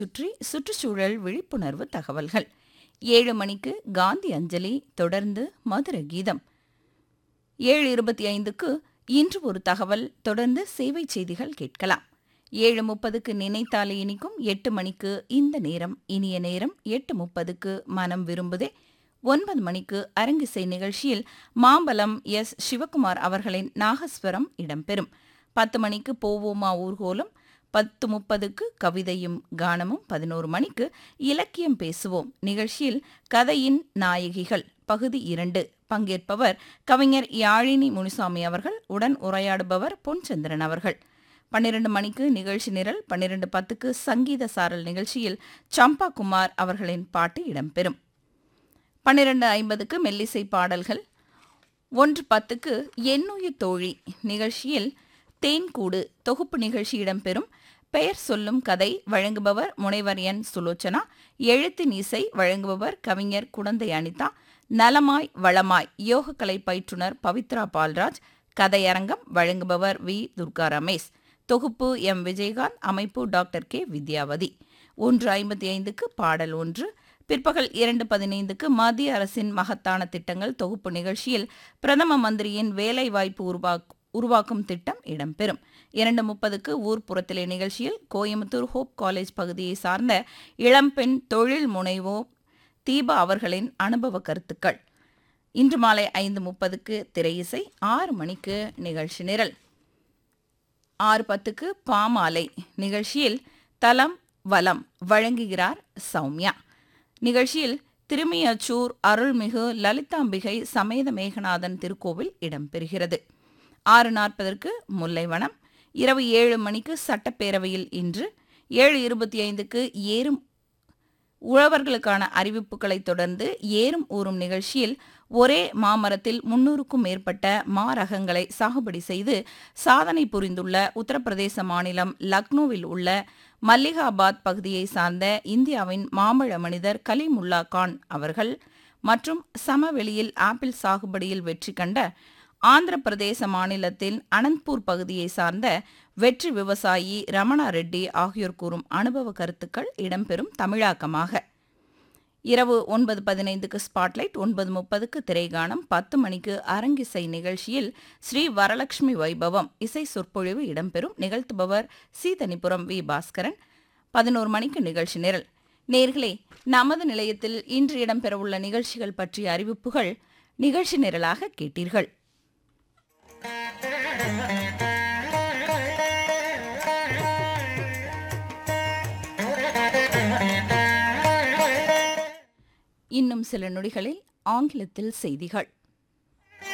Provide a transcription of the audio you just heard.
சுற்றி சுற்றுச்சூழல் விழிப்புணர்வு தகவல்கள் ஏழு மணிக்கு காந்தி அஞ்சலி தொடர்ந்து மதுர கீதம் ஏழு இருபத்தி ஐந்துக்கு இன்று ஒரு தகவல் தொடர்ந்து சேவை செய்திகள் கேட்கலாம் ஏழு முப்பதுக்கு நினைத்தாலே இனிக்கும் எட்டு மணிக்கு இந்த நேரம் இனிய நேரம் எட்டு முப்பதுக்கு மனம் விரும்புதே ஒன்பது மணிக்கு அரங்கிசை நிகழ்ச்சியில் மாம்பலம் எஸ் சிவகுமார் அவர்களின் நாகஸ்வரம் இடம்பெறும் பத்து மணிக்கு போவோமா ஊர்கோலம் பத்து முப்பதுக்கு கவிதையும் கானமும் பதினோரு மணிக்கு இலக்கியம் பேசுவோம் நிகழ்ச்சியில் கதையின் நாயகிகள் பகுதி இரண்டு பங்கேற்பவர் கவிஞர் யாழினி முனுசாமி அவர்கள் உடன் உரையாடுபவர் பொன்சந்திரன் அவர்கள் பன்னிரண்டு மணிக்கு நிகழ்ச்சி நிரல் பன்னிரண்டு பத்துக்கு சங்கீத சாரல் நிகழ்ச்சியில் சம்பா குமார் அவர்களின் பாட்டு இடம்பெறும் பன்னிரண்டு ஐம்பதுக்கு மெல்லிசை பாடல்கள் ஒன்று பத்துக்கு எண்ணுயிர் தோழி நிகழ்ச்சியில் தேன்கூடு தொகுப்பு நிகழ்ச்சி இடம்பெறும் பெயர் சொல்லும் கதை வழங்குபவர் முனைவர் என் சுலோச்சனா எழுத்தின் இசை வழங்குபவர் கவிஞர் குடந்தை அனிதா நலமாய் வளமாய் யோகக்கலை பயிற்றுனர் பவித்ரா பால்ராஜ் கதையரங்கம் வழங்குபவர் வி துர்கா ரமேஷ் தொகுப்பு எம் விஜயகாந்த் அமைப்பு டாக்டர் கே வித்யாவதி ஒன்று ஐம்பத்தி ஐந்துக்கு பாடல் ஒன்று பிற்பகல் இரண்டு பதினைந்துக்கு மத்திய அரசின் மகத்தான திட்டங்கள் தொகுப்பு நிகழ்ச்சியில் பிரதம மந்திரியின் வேலைவாய்ப்பு உருவாக் உருவாக்கும் திட்டம் இடம்பெறும் இரண்டு முப்பதுக்கு ஊர்ப்புறத்திலே நிகழ்ச்சியில் கோயம்புத்தூர் ஹோப் காலேஜ் பகுதியை சார்ந்த இளம்பெண் தொழில் முனைவோ தீபா அவர்களின் அனுபவ கருத்துக்கள் இன்று மாலை ஐந்து முப்பதுக்கு திரையிசை ஆறு மணிக்கு நிகழ்ச்சி நிரல் ஆறு பத்துக்கு பாமாலை நிகழ்ச்சியில் தலம் வலம் வழங்குகிறார் சௌமியா நிகழ்ச்சியில் திருமியச்சூர் அருள்மிகு லலிதாம்பிகை சமேத மேகநாதன் திருக்கோவில் இடம்பெறுகிறது ஆறு நாற்பதற்கு முல்லைவனம் இரவு ஏழு மணிக்கு சட்டப்பேரவையில் இன்று ஏழு இருபத்தி ஐந்துக்கு ஏறும் உழவர்களுக்கான அறிவிப்புகளை தொடர்ந்து ஏறும் ஊறும் நிகழ்ச்சியில் ஒரே மாமரத்தில் முன்னூறுக்கும் மேற்பட்ட மா ரகங்களை சாகுபடி செய்து சாதனை புரிந்துள்ள உத்தரப்பிரதேச மாநிலம் லக்னோவில் உள்ள மல்லிகாபாத் பகுதியை சார்ந்த இந்தியாவின் மாம்பழ மனிதர் கலிமுல்லா கான் அவர்கள் மற்றும் சமவெளியில் ஆப்பிள் சாகுபடியில் வெற்றி கண்ட ஆந்திர பிரதேச மாநிலத்தின் அனந்த்பூர் பகுதியை சார்ந்த வெற்றி விவசாயி ரமணா ரெட்டி ஆகியோர் கூறும் அனுபவ கருத்துக்கள் இடம்பெறும் தமிழாக்கமாக இரவு ஒன்பது பதினைந்துக்கு ஸ்பாட்லைட் ஒன்பது முப்பதுக்கு திரைகானம் பத்து மணிக்கு அரங்கிசை நிகழ்ச்சியில் ஸ்ரீ வரலட்சுமி வைபவம் இசை சொற்பொழிவு இடம்பெறும் நிகழ்த்துபவர் சீதனிபுரம் வி பாஸ்கரன் பதினோரு மணிக்கு நிகழ்ச்சி நிரல் நேர்களே நமது நிலையத்தில் இன்று இடம்பெறவுள்ள நிகழ்ச்சிகள் பற்றிய அறிவிப்புகள் நிகழ்ச்சி நிரலாக கேட்டீர்கள் இன்னும் சில நொடிகளில் ஆங்கிலத்தில் செய்திகள்